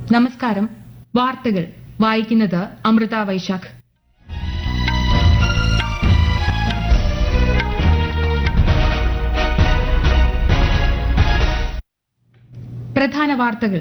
നമസ്കാരം വാർത്തകൾ വായിക്കുന്നത് അമൃത വൈശാഖ് പ്രധാന വാർത്തകൾ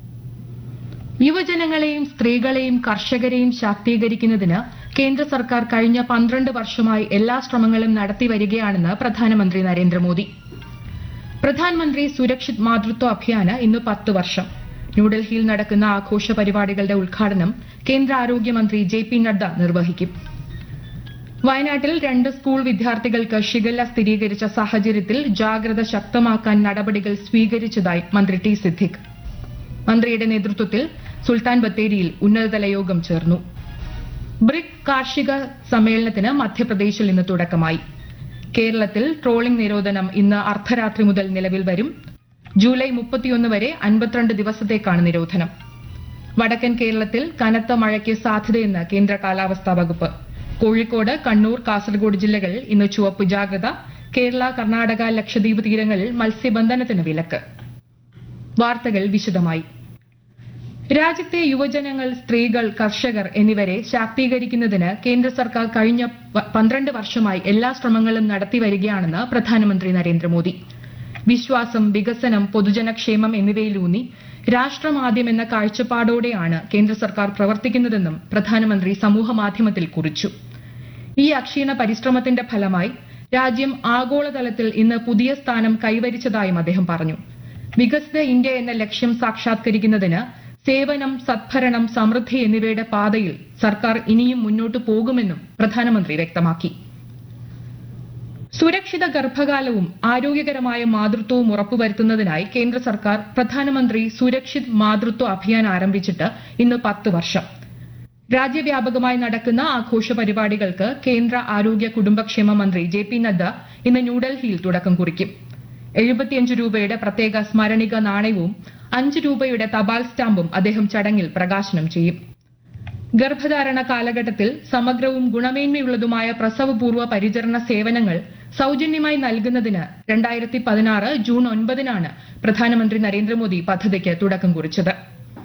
യുവജനങ്ങളെയും സ്ത്രീകളെയും കർഷകരെയും ശാക്തീകരിക്കുന്നതിന് കേന്ദ്ര സർക്കാർ കഴിഞ്ഞ പന്ത്രണ്ട് വർഷമായി എല്ലാ ശ്രമങ്ങളും നടത്തി വരികയാണെന്ന് പ്രധാനമന്ത്രി നരേന്ദ്രമോദി പ്രധാനമന്ത്രി സുരക്ഷിത് മാതൃത്വ അഭിയാന് ഇന്ന് പത്ത് വർഷം ന്യൂഡൽഹിയിൽ നടക്കുന്ന ആഘോഷ പരിപാടികളുടെ ഉദ്ഘാടനം കേന്ദ്ര ആരോഗ്യമന്ത്രി ജെ പി നഡ്ഡ നിർവഹിക്കും വയനാട്ടിൽ രണ്ട് സ്കൂൾ വിദ്യാർത്ഥികൾക്ക് ഷിഗല്ല സ്ഥിരീകരിച്ച സാഹചര്യത്തിൽ ജാഗ്രത ശക്തമാക്കാൻ നടപടികൾ സ്വീകരിച്ചതായി മന്ത്രി ടി സിദ്ദിഖ് മന്ത്രിയുടെ നേതൃത്വത്തിൽ സുൽത്താൻ ബത്തേരിയിൽ ഉന്നതതല യോഗം ചേർന്നു ബ്രിക് കാർഷിക സമ്മേളനത്തിന് മധ്യപ്രദേശിൽ ഇന്ന് തുടക്കമായി കേരളത്തിൽ ട്രോളിംഗ് നിരോധനം ഇന്ന് അർദ്ധരാത്രി മുതൽ നിലവിൽ വരും ജൂലൈ മുപ്പത്തിയൊന്ന് വരെ അൻപത്തിരണ്ട് ദിവസത്തേക്കാണ് നിരോധനം വടക്കൻ കേരളത്തിൽ കനത്ത മഴയ്ക്ക് സാധ്യതയെന്ന് കേന്ദ്ര കാലാവസ്ഥാ വകുപ്പ് കോഴിക്കോട് കണ്ണൂർ കാസർഗോഡ് ജില്ലകളിൽ ഇന്ന് ചുവപ്പ് ജാഗ്രത കേരള കർണാടക ലക്ഷദ്വീപ് തീരങ്ങളിൽ മത്സ്യബന്ധനത്തിന് വിലക്ക് വാർത്തകൾ വിശദമായി രാജ്യത്തെ യുവജനങ്ങൾ സ്ത്രീകൾ കർഷകർ എന്നിവരെ ശാക്തീകരിക്കുന്നതിന് കേന്ദ്ര സർക്കാർ കഴിഞ്ഞ പ- പന്ത്രണ്ട് വർഷമായി എല്ലാ ശ്രമങ്ങളും നടത്തി വരികയാണെന്ന് പ്രധാനമന്ത്രി നരേന്ദ്രമോദി വിശ്വാസം വികസനം പൊതുജനക്ഷേമം എന്നിവയിലൂന്നി രാഷ്ട്രമാദ്യം എന്ന കാഴ്ചപ്പാടോടെയാണ് കേന്ദ്ര സർക്കാർ പ്രവർത്തിക്കുന്നതെന്നും പ്രധാനമന്ത്രി സമൂഹമാധ്യമത്തിൽ കുറിച്ചു ഈ അക്ഷീണ പരിശ്രമത്തിന്റെ ഫലമായി രാജ്യം ആഗോളതലത്തിൽ ഇന്ന് പുതിയ സ്ഥാനം കൈവരിച്ചതായും അദ്ദേഹം പറഞ്ഞു വികസിത ഇന്ത്യ എന്ന ലക്ഷ്യം സാക്ഷാത്കരിക്കുന്നതിന് സേവനം സദ്ഭരണം സമൃദ്ധി എന്നിവയുടെ പാതയിൽ സർക്കാർ ഇനിയും മുന്നോട്ടു പോകുമെന്നും പ്രധാനമന്ത്രി വ്യക്തമാക്കി സുരക്ഷിത ഗർഭകാലവും ആരോഗ്യകരമായ മാതൃത്വവും ഉറപ്പുവരുത്തുന്നതിനായി കേന്ദ്ര സർക്കാർ പ്രധാനമന്ത്രി സുരക്ഷിത് മാതൃത്വ അഭിയാൻ ആരംഭിച്ചിട്ട് ഇന്ന് പത്ത് വർഷം രാജ്യവ്യാപകമായി നടക്കുന്ന ആഘോഷ പരിപാടികൾക്ക് കേന്ദ്ര ആരോഗ്യ കുടുംബക്ഷേമ മന്ത്രി ജെ പി നദ്ദ ഇന്ന് ന്യൂഡൽഹിയിൽ തുടക്കം കുറിക്കും എഴുപത്തിയഞ്ച് രൂപയുടെ പ്രത്യേക സ്മരണിക നാണയവും അഞ്ച് രൂപയുടെ തപാൽ സ്റ്റാമ്പും അദ്ദേഹം ചടങ്ങിൽ പ്രകാശനം ചെയ്യും ഗർഭധാരണ കാലഘട്ടത്തിൽ സമഗ്രവും ഗുണമേന്മയുള്ളതുമായ പ്രസവപൂർവ്വ പരിചരണ സേവനങ്ങൾ സൌജന്യമായി നൽകുന്നതിന് രണ്ടായിരത്തി പതിനാറ് ജൂൺ ഒൻപതിനാണ് പ്രധാനമന്ത്രി നരേന്ദ്രമോദി പദ്ധതിക്ക് തുടക്കം കുറിച്ചത്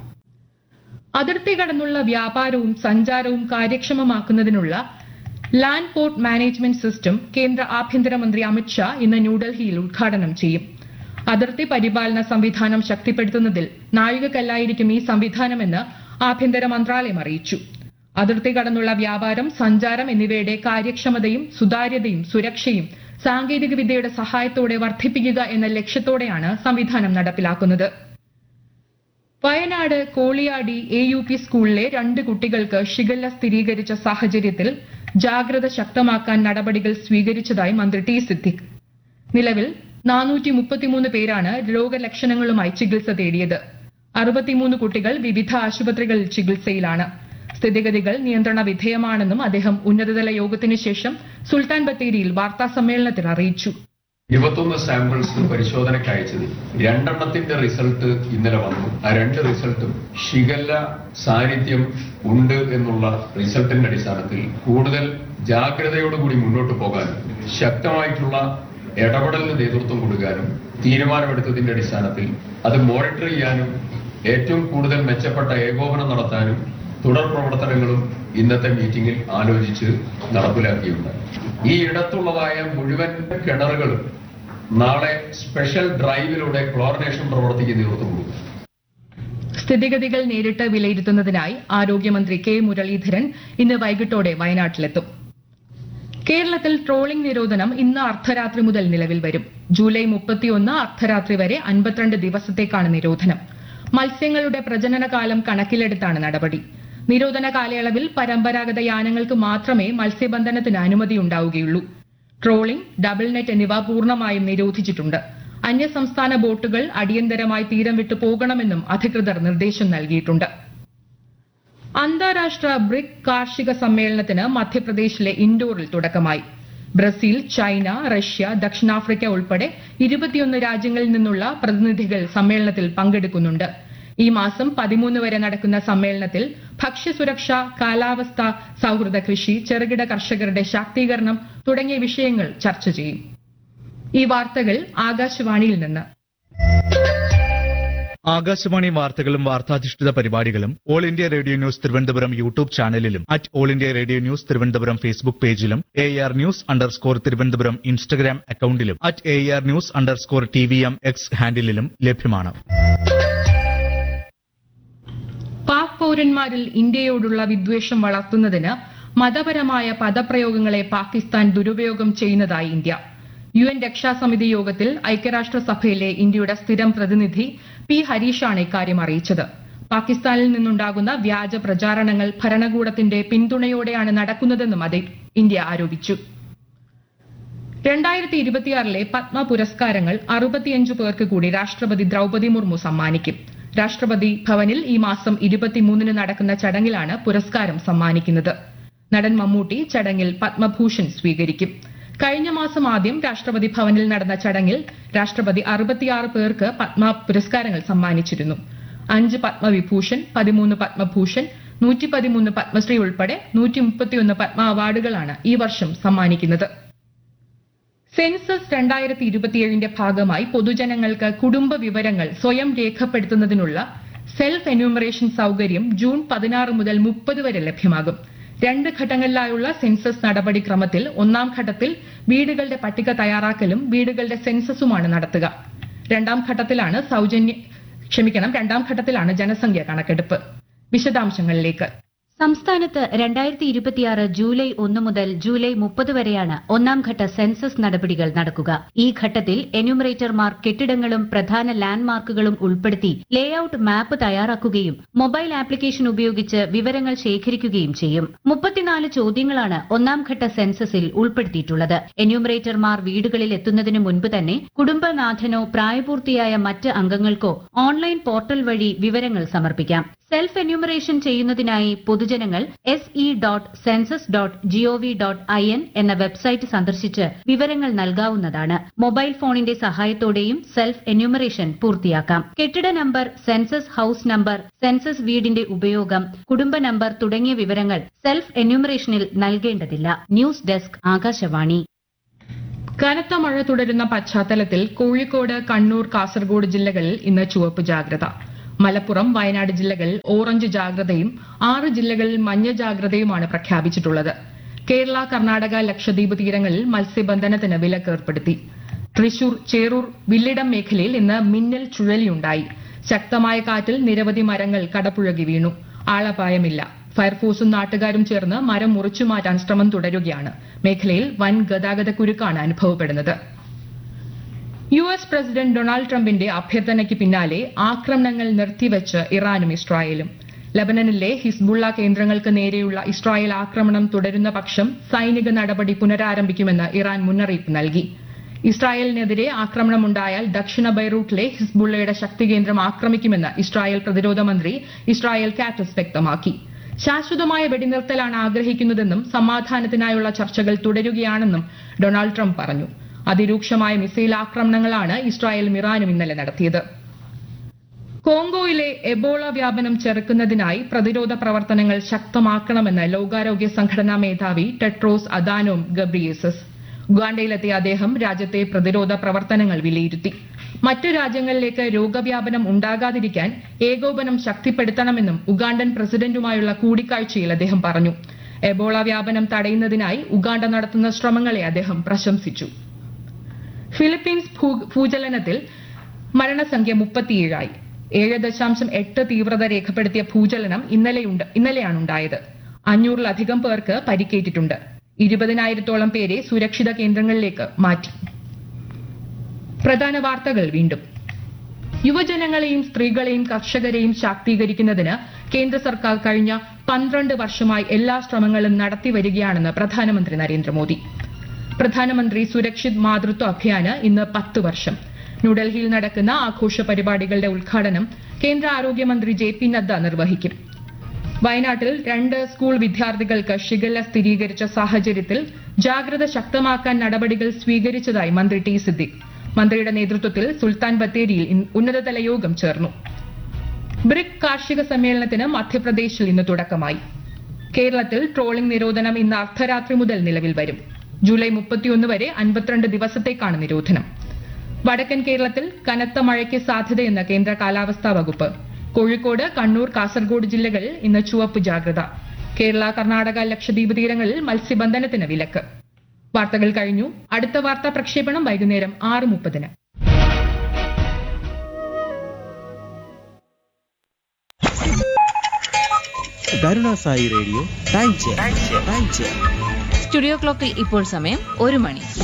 അതിർത്തി കടന്നുള്ള വ്യാപാരവും സഞ്ചാരവും കാര്യക്ഷമമാക്കുന്നതിനുള്ള ലാൻഡ് പോർട്ട് മാനേജ്മെന്റ് സിസ്റ്റം കേന്ദ്ര ആഭ്യന്തരമന്ത്രി അമിത്ഷാ ഇന്ന് ന്യൂഡൽഹിയിൽ ഉദ്ഘാടനം ചെയ്യും അതിർത്തി പരിപാലന സംവിധാനം ശക്തിപ്പെടുത്തുന്നതിൽ നാഴികക്കല്ലായിരിക്കും ഈ സംവിധാനമെന്ന് ആഭ്യന്തര മന്ത്രാലയം അറിയിച്ചു അതിർത്തി കടന്നുള്ള വ്യാപാരം സഞ്ചാരം എന്നിവയുടെ കാര്യക്ഷമതയും സുതാര്യതയും സുരക്ഷയും സാങ്കേതികവിദ്യയുടെ സഹായത്തോടെ വർദ്ധിപ്പിക്കുക എന്ന ലക്ഷ്യത്തോടെയാണ് സംവിധാനം നടപ്പിലാക്കുന്നത് Wayanad Koliyadi A U P സ്കൂളിലെ രണ്ട് കുട്ടികൾക്ക് ഷിഗല്ല സ്ഥിരീകരിച്ച സാഹചര്യത്തിൽ ജാഗ്രത ശക്തമാക്കാൻ നടപടികൾ സ്വീകരിച്ചതായി മന്ത്രി ടി സിദ്ദിഖ് നിലവിൽ നാനൂറ്റി മുപ്പത്തിമൂന്ന് പേരാണ് രോഗലക്ഷണങ്ങളുമായി ചികിത്സ തേടിയത് അറുപത്തിമൂന്ന് കുട്ടികൾ വിവിധ ആശുപത്രികളിൽ ചികിത്സയിലാണ് സ്ഥിതിഗതികൾ നിയന്ത്രണ വിധേയമാണെന്നും അദ്ദേഹം ഉന്നതതല യോഗത്തിന് ശേഷം സുൽത്താൻ ബത്തേരിയിൽ വാർത്താ സമ്മേളനത്തിൽ അറിയിച്ചു ഇരുപത്തൊന്ന് സാമ്പിൾസ് പരിശോധനയ്ക്ക് അയച്ചതിൽ രണ്ടെണ്ണത്തിന്റെ റിസൾട്ട് ഇന്നലെ വന്നു ആ രണ്ട് റിസൾട്ടും ഷിഗല്ല സാന്നിധ്യം ഉണ്ട് എന്നുള്ള റിസൾട്ടിന്റെ അടിസ്ഥാനത്തിൽ കൂടുതൽ ജാഗ്രതയോടുകൂടി മുന്നോട്ട് പോകാനും ശക്തമായിട്ടുള്ള ഇടപെടലിന് നേതൃത്വം കൊടുക്കാനും തീരുമാനമെടുത്തതിന്റെ അടിസ്ഥാനത്തിൽ അത് മോണിറ്റർ ചെയ്യാനും ഏറ്റവും കൂടുതൽ മെച്ചപ്പെട്ട ഏകോപനം നടത്താനും തുടർ പ്രവർത്തനങ്ങളും ഇന്നത്തെ മീറ്റിംഗിൽ ആലോചിച്ച് നടപ്പിലാക്കിയുണ്ടായി ഈ ഇടത്തുള്ളതായ മുഴുവൻ കിണറുകളും നാളെ സ്പെഷ്യൽ ഡ്രൈവിലൂടെ ക്ലോറിനേഷൻ പ്രവർത്തിക്ക് നേതൃത്വം കൊടുക്കും സ്ഥിതിഗതികൾ നേരിട്ട് വിലയിരുത്തുന്നതിനായി ആരോഗ്യമന്ത്രി കെ മുരളീധരൻ ഇന്ന് വൈകിട്ടോടെ വയനാട്ടിലെത്തും കേരളത്തിൽ ട്രോളിംഗ് നിരോധനം ഇന്ന് അർദ്ധരാത്രി മുതൽ നിലവിൽ വരും ജൂലൈ മുപ്പത്തിയൊന്ന് അർദ്ധരാത്രി വരെ അൻപത്തിരണ്ട് ദിവസത്തേക്കാണ് നിരോധനം മത്സ്യങ്ങളുടെ പ്രജനനകാലം കണക്കിലെടുത്താണ് നടപടി നിരോധന കാലയളവിൽ പരമ്പരാഗത യാനങ്ങൾക്ക് മാത്രമേ മത്സ്യബന്ധനത്തിന് അനുമതിയുണ്ടാവുകയുള്ളൂ ട്രോളിംഗ് ഡബിൾ നെറ്റ് എന്നിവ പൂർണ്ണമായും നിരോധിച്ചിട്ടുണ്ട് അന്യസംസ്ഥാന ബോട്ടുകൾ അടിയന്തരമായി തീരം വിട്ടു പോകണമെന്നും അധികൃതർ നിർദ്ദേശം നൽകിയിട്ടുണ്ട് അന്താരാഷ്ട്ര ബ്രിക് കാർഷിക സമ്മേളനത്തിന് മധ്യപ്രദേശിലെ ഇൻഡോറിൽ തുടക്കമായി ബ്രസീൽ ചൈന റഷ്യ ദക്ഷിണാഫ്രിക്ക ഉൾപ്പെടെ ഇരുപത്തിയൊന്ന് രാജ്യങ്ങളിൽ നിന്നുള്ള പ്രതിനിധികൾ സമ്മേളനത്തിൽ പങ്കെടുക്കുന്നുണ്ട് ഈ മാസം പതിമൂന്ന് വരെ നടക്കുന്ന സമ്മേളനത്തിൽ ഭക്ഷ്യസുരക്ഷ കാലാവസ്ഥ സൌഹൃദ കൃഷി ചെറുകിട കർഷകരുടെ ശാക്തീകരണം തുടങ്ങിയ വിഷയങ്ങൾ ചർച്ച ചെയ്യും ഈ വാർത്തകൾ ആകാശവാണിയിൽ നിന്ന് ആകാശവാണി വാർത്തകളും വാർത്താധിഷ്ഠിത പരിപാടികളും all India radio news Thiruvananthapuram YouTube ചാനലിലും at all India radio news Thiruvananthapuram Facebook പേജിലും A R news underscore Thiruvananthapuram Instagram അക്കൌണ്ടിലും at A R news underscore T V M X ഹാൻഡിലും ലഭ്യമാണ് പാക് പൌരന്മാരിൽ ഇന്ത്യയോടുള്ള വിദ്വേഷം വളർത്തുന്നതിന് മതപരമായ പദപ്രയോഗങ്ങളെ പാകിസ്ഥാൻ ദുരുപയോഗം ചെയ്യുന്നതായി ഇന്ത്യ യു എൻ രക്ഷാസമിതി യോഗത്തിൽ ഐക്യരാഷ്ട്രസഭയിലെ ഇന്ത്യയുടെ സ്ഥിരം പ്രതിനിധി പി ഹരീഷാണ് ഇക്കാര്യം അറിയിച്ചത് പാകിസ്ഥാനിൽ നിന്നുണ്ടാകുന്ന വ്യാജ പ്രചാരണങ്ങൾ ഭരണകൂടത്തിന്റെ പിന്തുണയോടെയാണ് നടക്കുന്നതെന്നും അത് ഇന്ത്യ ആരോപിച്ചു രണ്ടായിരത്തി ഇരുപത്തിയാറിലെ പത്മ പുരസ്കാരങ്ങൾ അറുപത്തിയഞ്ചു പേർക്ക് കൂടി രാഷ്ട്രപതി ദ്രൌപതി മുർമു സമ്മാനിക്കും രാഷ്ട്രപതി ഭവനിൽ ഈ മാസം ഇരുപത്തിമൂന്നിന് നടക്കുന്ന ചടങ്ങിലാണ് പുരസ്കാരം സമ്മാനിക്കുന്നത് നടൻ മമ്മൂട്ടി ചടങ്ങിൽ പത്മഭൂഷൺ സ്വീകരിക്കും കഴിഞ്ഞ മാസം ആദ്യം രാഷ്ട്രപതി ഭവനിൽ നടന്ന ചടങ്ങിൽ രാഷ്ട്രപതി അറുപത്തിയാറ് പേർക്ക് പത്മ പുരസ്കാരങ്ങൾ സമ്മാനിച്ചിരുന്നു അഞ്ച് പത്മവിഭൂഷൺ പതിമൂന്ന് പത്മഭൂഷൺ നൂറ്റി പതിമൂന്ന് പത്മശ്രീ ഉൾപ്പെടെ നൂറ്റി മുപ്പത്തിയൊന്ന് പത്മ അവാർഡുകളാണ് ഈ വർഷം സമ്മാനിക്കുന്നത് സെൻസസ് രണ്ടായിരത്തി ഇരുപത്തിയേഴിന്റെ ഭാഗമായി പൊതുജനങ്ങൾക്ക് കുടുംബ വിവരങ്ങൾ സ്വയം രേഖപ്പെടുത്തുന്നതിനുള്ള സെൽഫ് എന്യൂമറേഷൻ സൌകര്യം ജൂൺ പതിനാറ് മുതൽ മുപ്പത് വരെ ലഭ്യമാകും രണ്ട് ഘട്ടങ്ങളിലായുള്ള സെൻസസ് നടപടിക്രമത്തിൽ ഒന്നാം ഘട്ടത്തിൽ വീടുകളുടെ പട്ടിക തയ്യാറാക്കലും വീടുകളുടെ സെൻസസുമാണ് നടത്തുക രണ്ടാം ഘട്ടത്തിലാണ് സൗജന്യ ക്ഷമിക്കണം രണ്ടാം ഘട്ടത്തിലാണ് ജനസംഖ്യ കണക്കെടുപ്പ് വിശദാംശങ്ങളിലേക്ക് സംസ്ഥാനത്ത് രണ്ടായിരത്തി ഇരുപത്തിയാറ് ജൂലൈ ഒന്ന് മുതൽ ജൂലൈ മുപ്പത് വരെയാണ് ഒന്നാം ഘട്ട സെൻസസ് നടപടികൾ നടക്കുക ഈ ഘട്ടത്തിൽ എന്യൂമറേറ്റർമാർ കെട്ടിടങ്ങളും പ്രധാന ലാൻഡ്മാർക്കുകളും ഉൾപ്പെടുത്തി ലേഔട്ട് മാപ്പ് തയ്യാറാക്കുകയും മൊബൈൽ ആപ്ലിക്കേഷൻ ഉപയോഗിച്ച് വിവരങ്ങൾ ശേഖരിക്കുകയും ചെയ്യും മുപ്പത്തിനാല് ചോദ്യങ്ങളാണ് ഒന്നാം ഘട്ട സെൻസസിൽ ഉൾപ്പെടുത്തിയിട്ടുള്ളത് എന്യൂമറേറ്റർമാർ വീടുകളിൽ എത്തുന്നതിന് മുൻപ് തന്നെ കുടുംബനാഥനോ പ്രായപൂർത്തിയായ മറ്റ് അംഗങ്ങൾക്കോ ഓൺലൈൻ പോർട്ടൽ വഴി വിവരങ്ങൾ സമർപ്പിക്കാം സെൽഫ് എന്യൂമറേഷൻ ചെയ്യുന്നതിനായി പൊതുജനങ്ങൾ S E dot census dot gov dot I N എന്ന വെബ്സൈറ്റ് സന്ദർശിച്ച് വിവരങ്ങൾ നൽകാവുന്നതാണ് മൊബൈൽ ഫോണിന്റെ സഹായത്തോടെയും സെൽഫ് എന്യൂമറേഷൻ പൂർത്തിയാക്കാം കെട്ടിട number census house number census വീടിന്റെ ഉപയോഗം കുടുംബ നമ്പർ തുടങ്ങിയ വിവരങ്ങൾ സെൽഫ് എന്യൂമറേഷനിൽ നൽകേണ്ടതില്ല ന്യൂസ് ഡെസ്ക് ആകാശവാണി കനത്ത മഴ തുടരുന്ന പശ്ചാത്തലത്തിൽ കോഴിക്കോട് കണ്ണൂർ കാസർഗോഡ് ജില്ലകളിൽ ഇന്ന് ചുവപ്പ് ജാഗ്രത മലപ്പുറം വയനാട് ജില്ലകളിൽ ഓറഞ്ച് ജാഗ്രതയും ആറ് ജില്ലകളിൽ മഞ്ഞ ജാഗ്രതയുമാണ് പ്രഖ്യാപിച്ചിട്ടുള്ളത് കേരള കർണാടക ലക്ഷദ്വീപ് തീരങ്ങളിൽ മത്സ്യബന്ധനത്തിന് വിലക്ക് ഏർപ്പെടുത്തി തൃശൂർ ചേറൂർ വില്ലിടം മേഖലയിൽ ഇന്ന് മിന്നൽ ചുഴലിയുണ്ടായി ശക്തമായ കാറ്റിൽ നിരവധി മരങ്ങൾ കടപുഴകി വീണു ആളപായമില്ല ഫയർഫോഴ്സും നാട്ടുകാരും ചേർന്ന് മരം മുറിച്ചു മാറ്റാൻ ശ്രമം തുടരുകയാണ് മേഖലയിൽ വൻ ഗതാഗത കുരുക്കാണ് അനുഭവപ്പെടുന്നത് യു എസ് പ്രസിഡന്റ് ഡൊണാൾഡ് ട്രംപിന്റെ അഭ്യർത്ഥനയ്ക്ക് പിന്നാലെ ആക്രമണങ്ങൾ നിർത്തിവച്ച് ഇറാനും ഇസ്രായേലും ലബനനിലെ ഹിസ്ബുള്ള കേന്ദ്രങ്ങൾക്ക് നേരെയുള്ള ഇസ്രായേൽ ആക്രമണം തുടരുന്ന പക്ഷം സൈനിക നടപടി പുനരാരംഭിക്കുമെന്ന് ഇറാൻ മുന്നറിയിപ്പ് നൽകി ഇസ്രായേലിനെതിരെ ആക്രമണമുണ്ടായാൽ ദക്ഷിണ ബൈറൂട്ടിലെ ഹിസ്ബുള്ളയുടെ ശക്തി കേന്ദ്രം ആക്രമിക്കുമെന്ന് ഇസ്രായേൽ പ്രതിരോധ മന്ത്രി ഇസ്രായേൽ കാറ്റസ് വ്യക്തമാക്കി ശാശ്വതമായ വെടിനിർത്തലാണ് ആഗ്രഹിക്കുന്നതെന്നും സമാധാനത്തിനായുള്ള ചർച്ചകൾ തുടരുകയാണെന്നും ഡൊണാൾഡ് ട്രംപ് പറഞ്ഞു അതിരൂക്ഷമായ മിസൈൽ ആക്രമണങ്ങളാണ് ഇസ്രായേലും ഇറാനും ഇന്നലെ നടത്തിയത് കോങ്കോയിലെ എബോള വ്യാപനം ചെറുക്കുന്നതിനായി പ്രതിരോധ പ്രവർത്തനങ്ങൾ ശക്തമാക്കണമെന്ന് ലോകാരോഗ്യ സംഘടനാ മേധാവി ടെട്രോസ് അദാനോം ഗബ്രിയേസസ് ഉഗാണ്ടയിലെത്തിയ അദ്ദേഹം രാജ്യത്തെ പ്രതിരോധ പ്രവർത്തനങ്ങൾ വിലയിരുത്തി മറ്റു രാജ്യങ്ങളിലേക്ക് രോഗവ്യാപനം ഉണ്ടാകാതിരിക്കാൻ ഏകോപനം ശക്തിപ്പെടുത്തണമെന്നും ഉഗാണ്ടൻ പ്രസിഡന്റുമായുള്ള കൂടിക്കാഴ്ചയിൽ അദ്ദേഹം പറഞ്ഞു എബോള വ്യാപനം തടയുന്നതിനായി ഉഗാണ്ട നടത്തുന്ന ശ്രമങ്ങളെ അദ്ദേഹം പ്രശംസിച്ചു ഫിലിപ്പീൻസ് ഭൂ- ഭൂചലനത്തിൽ മരണസംഖ്യ മുപ്പത്തിയേഴായി ഏഴ് ദശാംശം എട്ട് തീവ്രത രേഖപ്പെടുത്തിയ ഭൂചലനം ഇന്നലെയുണ്ട് ഇന്നലെയാണുണ്ടായത് അഞ്ഞൂറിലധികം പേർക്ക് പരിക്കേറ്റിട്ടുണ്ട് ഇരുപതിനായിരത്തോളം പേരെ സുരക്ഷിത കേന്ദ്രങ്ങളിലേക്ക് മാറ്റി പ്രധാന വാർത്തകൾ വീണ്ടും യുവജനങ്ങളെയും സ്ത്രീകളെയും കർഷകരെയും ശാക്തീകരിക്കുന്നതിന് കേന്ദ്ര സർക്കാർ കഴിഞ്ഞ പന്ത്രണ്ട് വർഷമായി എല്ലാ ശ്രമങ്ങളും നടത്തി വരികയാണെന്ന് പ്രധാനമന്ത്രി നരേന്ദ്രമോദി പ്രധാനമന്ത്രി സുരക്ഷിത് മാതൃത്വ അഭിയാന് ഇന്ന് പത്ത് വർഷം ന്യൂഡൽഹിയിൽ നടക്കുന്ന ആഘോഷ പരിപാടികളുടെ ഉദ്ഘാടനം കേന്ദ്ര ആരോഗ്യമന്ത്രി ജെ പി നദ്ദ നിർവഹിക്കും വയനാട്ടിൽ രണ്ട് സ്കൂൾ വിദ്യാർത്ഥികൾക്ക് ഷിഗല്ല സ്ഥിരീകരിച്ച സാഹചര്യത്തിൽ ജാഗ്രത ശക്തമാക്കാൻ നടപടികൾ സ്വീകരിച്ചതായി മന്ത്രി ടി സിദ്ദിഖ് മന്ത്രിയുടെ നേതൃത്വത്തിൽ സുൽത്താൻ ബത്തേരിയിൽ ഇന്ന് ഉന്നതതല യോഗം ചേർന്നു ബ്രിക് കാർഷിക സമ്മേളനത്തിന് മധ്യപ്രദേശിൽ ഇന്ന് തുടക്കമായി കേരളത്തിൽ ട്രോളിംഗ് നിരോധനം ഇന്ന് അർദ്ധരാത്രി മുതൽ നിലവിൽ വരും ജൂലൈ മുപ്പത്തിയൊന്ന് വരെ അൻപത്തിരണ്ട് ദിവസത്തേക്കാണ് നിരോധനം വടക്കൻ കേരളത്തിൽ കനത്ത മഴയ്ക്ക് സാധ്യതയെന്ന് കേന്ദ്ര കാലാവസ്ഥാ വകുപ്പ് കോഴിക്കോട് കണ്ണൂർ കാസർഗോഡ് ജില്ലകളിൽ ഇന്ന് ചുവപ്പ് ജാഗ്രത കേരള കർണാടക ലക്ഷദ്വീപ് തീരങ്ങളിൽ മത്സ്യബന്ധനത്തിന് വിലക്ക് വാർത്തകൾ കഴിഞ്ഞു അടുത്ത വാർത്താ പ്രക്ഷേപണം വൈകുന്നേരം ആറ് മുപ്പതിന് Karunasai radio time chair time chair studio ക്ലോക്കിൽ ഇപ്പോൾ സമയം ഒരു മണി